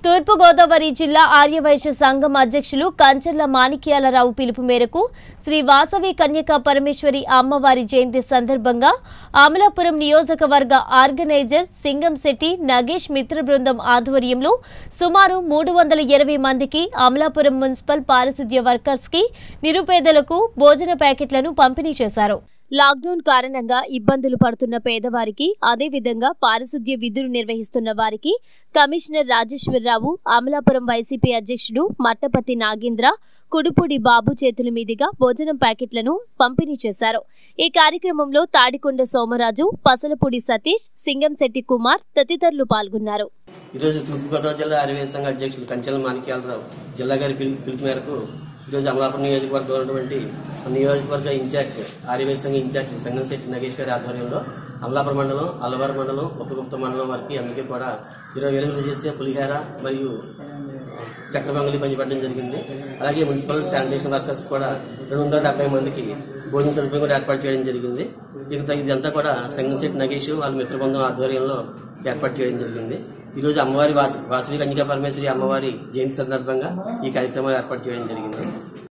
తూర్పుగోదావరి జిల్లా ఆర్యవైశ్య సంఘం అధ్యక్షులు కంచర్ల మాణిక్యాలరావు పిలుపు మేరకు శ్రీ వాసవి కన్యకా పరమేశ్వరి అమ్మవారి జయంతి సందర్భంగా అమలాపురం నియోజకవర్గ ఆర్గనైజర్ సింగంశెట్టి నగేష్ మిత్ర బృందం ఆధ్వర్యంలో సుమారు మూడు వందల ఇరవై మందికి అమలాపురం మున్సిపల్ పారిశుద్ధ్య వర్కర్స్ కి నిరుపేదలకు భోజన ప్యాకెట్లను పంపిణీ చేశారు లాక్డౌన్ కారణంగా ఇబ్బందులు పడుతున్న పేదవారికి అదేవిధంగా పారిశుద్ధ్య విధులు నిర్వహిస్తున్న వారికి కమిషనర్ రాజేశ్వరరావు అమలాపురం వైసీపీ అధ్యక్షుడు మట్టపతి నాగేంద్ర కుడుపుడి బాబు చేతుల మీదుగా భోజనం ప్యాకెట్లను పంపిణీ చేశారు ఈ కార్యక్రమంలో తాడికొండ సోమరాజు పసలపూడి సతీష్ సింగంశెట్టి కుమార్ తదితరులు పాల్గొన్నారు ఈరోజు తూర్పుగోదావరి జిల్లా ఆర్యవేద సంఘ అధ్యక్షులు కంచెల మాణిక్యాలరావు జిల్లా గారి పిలుపు పిలుపు మేరకు ఈరోజు అమలాపురం నియోజకవర్గంలో ఉన్నటువంటి నియోజకవర్గ ఇన్ఛార్జ్ ఆర్యవేద సంఘ ఇన్ఛార్జ్ సంగంశెట్టి నగేష్ గారి ఆధ్వర్యంలో అమలాపురం మండలం అల్లవారు మండలం ఉపగుప్త మండలం వారికి అందరికీ కూడా ఇరవై వేలు చేస్తే పులిహార మరియు చక్ర పొంగలి పంచిపెట్టడం జరిగింది అలాగే మున్సిపల్ శానిటేషన్ వర్కర్స్ కూడా రెండు వందల డెబ్బై మందికి భోజన సదుపాయం కూడా ఏర్పాటు చేయడం జరిగింది ఇక ఇదంతా కూడా సంగంశెట్టి నగేష్ వాళ్ళ మిత్ర బృందం ఆధ్వర్యంలో ఏర్పాటు చేయడం జరిగింది ఈరోజు అమ్మవారి వాస వాసవి కన్యకా పరమేశ్వరి అమ్మవారి జయంతి సందర్భంగా ఈ కార్యక్రమాలు ఏర్పాటు చేయడం జరిగింది